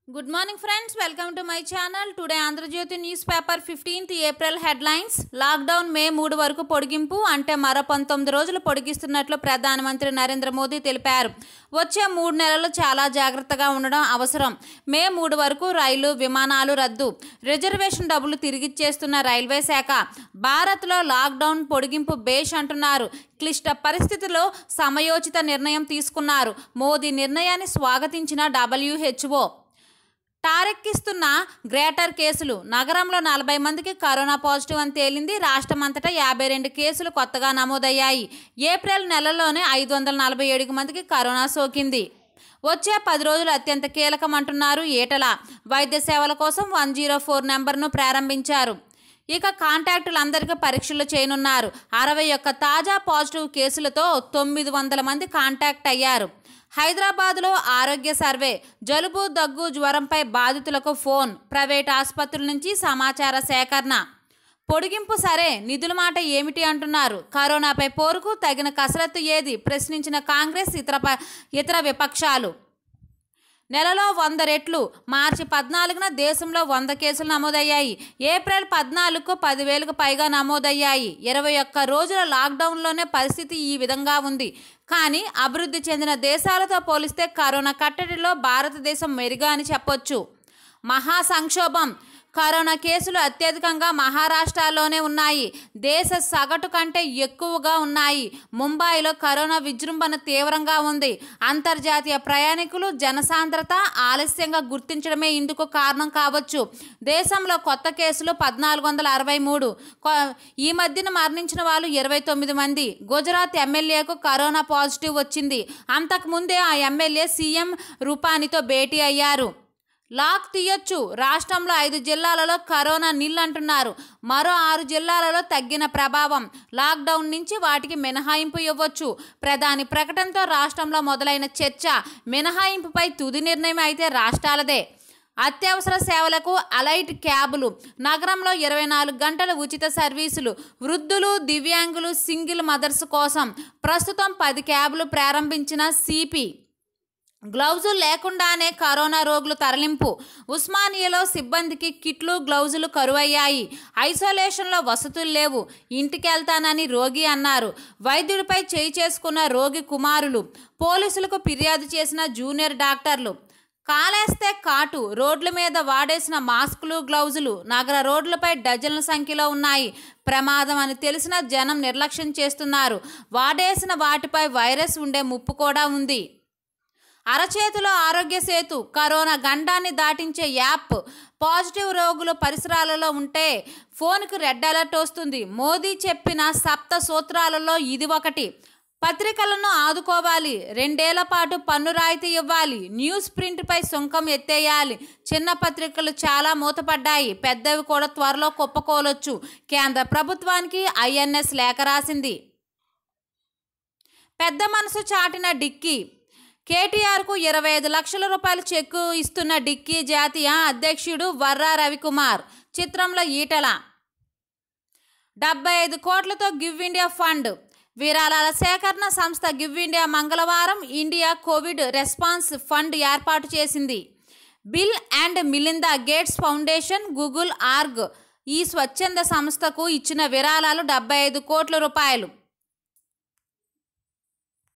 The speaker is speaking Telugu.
good morning friends welcome to my channel today Andhrajyothy news paper fifteenth April headlines lockdown May మూడు వరకు పొడిగింపు అంటే మరో పంతొమ్మిది రోజులు పొడిగిస్తున్నట్లు ప్రధానమంత్రి నరేంద్ర మోదీ తెలిపారు వచ్చే మూడు నెలలు చాలా జాగ్రత్తగా ఉండడం అవసరం మే మూడు వరకు రైలు విమానాలు రద్దు రిజర్వేషన్ డబ్బులు తిరిగిచ్చేస్తున్న రైల్వే శాఖ భారత్లో లాక్డౌన్ పొడిగింపు బేష్ అంటున్నారు క్లిష్ట పరిస్థితుల్లో సమయోచిత నిర్ణయం తీసుకున్నారు మోదీ నిర్ణయాన్ని స్వాగతించిన డబ్ల్యూహెచ్ఓ టారెక్కిస్తున్న గ్రేటర్ కేసులు నగరంలో నలభై మందికి కరోనా పాజిటివ్ అని తేలింది రాష్ట్రమంతటా యాభై రెండు కేసులు కొత్తగా నమోదయ్యాయి ఏప్రిల్ నెలలోనే ఐదు వందల నలభై ఏడు మందికి కరోనా సోకింది వచ్చే పది రోజులు అత్యంత కీలకం అంటున్నారు ఈటల వైద్య సేవల కోసం వన్ జీరో ఫోర్ నెంబర్ను ప్రారంభించారు ఇక కాంటాక్టులందరికీ పరీక్షలు చేయనున్నారు అరవై ఒక్క తాజా పాజిటివ్ కేసులతో తొమ్మిది వందల మంది కాంటాక్ట్ అయ్యారు హైదరాబాద్లో ఆరోగ్య సర్వే జలుబు దగ్గు జ్వరంపై బాధితులకు ఫోన్ ప్రైవేట్ ఆసుపత్రుల నుంచి సమాచార సేకరణ పొడిగింపు సరే నిధుల మాట ఏమిటి అంటున్నారు కరోనాపై పోరుకు తగిన కసరత్తు ఏది ప్రశ్నించిన కాంగ్రెస్ ఇతర ప- ఇతర విపక్షాలు నెలలో వంద రెట్లు మార్చి పద్నాలుగున దేశంలో వంద కేసులు నమోదయ్యాయి ఏప్రిల్ పద్నాలుగుకు పదివేలకు పైగా నమోదయ్యాయి ఇరవై ఒక్క రోజుల లాక్డౌన్లోనే పరిస్థితి ఈ విధంగా ఉంది కానీ అభివృద్ధి చెందిన దేశాలతో పోలిస్తే కరోనా కట్టడిలో భారతదేశం మెరుగా అని చెప్పొచ్చు మహా సంక్షోభం కరోనా కేసులు అత్యధికంగా మహారాష్ట్రలోనే ఉన్నాయి దేశ సగటు కంటే ఎక్కువగా ఉన్నాయి ముంబైలో కరోనా విజృంభణ తీవ్రంగా ఉంది అంతర్జాతీయ ప్రయాణికులు జనసాంద్రత ఆలస్యంగా గుర్తించడమే ఇందుకు కారణం కావచ్చు దేశంలో కొత్త కేసులు పద్నాలుగు వందల అరవై మూడు ఈ మధ్యన మరణించిన వాళ్ళు ఇరవై తొమ్మిది మంది గుజరాత్ ఎమ్మెల్యేకు కరోనా పాజిటివ్ వచ్చింది అంతకుముందే ఆ ఎమ్మెల్యే సీఎం రూపానితో భేటీ అయ్యారు లాక్ తీయొచ్చు రాష్ట్రంలో ఐదు జిల్లాలలో కరోనా నిల్ అంటున్నారు మరో ఆరు జిల్లాలలో తగ్గిన ప్రభావం లాక్డౌన్ నుంచి వాటికి మినహాయింపు ఇవ్వచ్చు ప్రధాని ప్రకటనతో రాష్ట్రంలో మొదలైన చర్చ మినహాయింపుపై తుది నిర్ణయం అయితే రాష్ట్రాలదే అత్యవసర సేవలకు అలైట్ క్యాబులు నగరంలో ఇరవై నాలుగు గంటల ఉచిత సర్వీసులు వృద్ధులు దివ్యాంగులు సింగిల్ మదర్స్ కోసం ప్రస్తుతం పది క్యాబులు ప్రారంభించిన సిపి గ్లౌజులు లేకుండానే కరోనా రోగులు తరలింపు ఉస్మానియాలో సిబ్బందికి కిట్లు గ్లౌజులు కరువయ్యాయి ఐసోలేషన్లో వసతులు లేవు ఇంటికి వెళ్తానని రోగి అన్నారు వైద్యుడిపై చేయి చేసుకున్న రోగి కుమారులు పోలీసులకు ఫిర్యాదు చేసిన జూనియర్ డాక్టర్లు కాలేస్తే కాటు రోడ్ల మీద వాడేసిన మాస్కులు గ్లౌజులు నగర రోడ్లపై డజన్ల సంఖ్యలో ఉన్నాయి ప్రమాదం అని తెలిసిన జనం నిర్లక్ష్యం చేస్తున్నారు వాడేసిన వాటిపై వైరస్ ఉండే ముప్పు కూడా ఉంది అరచేతిలో ఆరోగ్య సేతు కరోనా గండాన్ని దాటించే యాప్ పాజిటివ్ రోగులు పరిసరాలలో ఉంటే ఫోన్కు రెడ్ అలర్ట్ వస్తుంది మోదీ చెప్పిన సప్త సూత్రాలలో ఇది ఒకటి పత్రికలను ఆదుకోవాలి రెండేళ్ల పాటు పన్ను రాయితీ ఇవ్వాలి న్యూస్ ప్రింట్పై సుంకం ఎత్తేయాలి చిన్న పత్రికలు చాలా మూతపడ్డాయి పెద్దవి కూడా త్వరలో కుప్పకోలొచ్చు కేంద్ర ప్రభుత్వానికి ఐఎన్ఎస్ లేఖ రాసింది పెద్ద మనసు చాటిన డిక్కీ కేటీఆర్కు ఇరవై ఐదు లక్షల రూపాయల చెక్కు ఇస్తున్న డిక్కీ జాతీయ అధ్యక్షుడు వర్రా రవికుమార్ చిత్రంలో ఈటల డెబ్బై ఐదు కోట్లతో గివ్ ఇండియా ఫండ్ విరాళాల సేకరణ సంస్థ గివ్ ఇండియా మంగళవారం ఇండియా కోవిడ్ రెస్పాన్స్ ఫండ్ ఏర్పాటు చేసింది Bill and Melinda Gates Foundation Google org ఈ స్వచ్ఛంద సంస్థకు ఇచ్చిన విరాళాలు డెబ్బై ఐదు కోట్ల రూపాయలు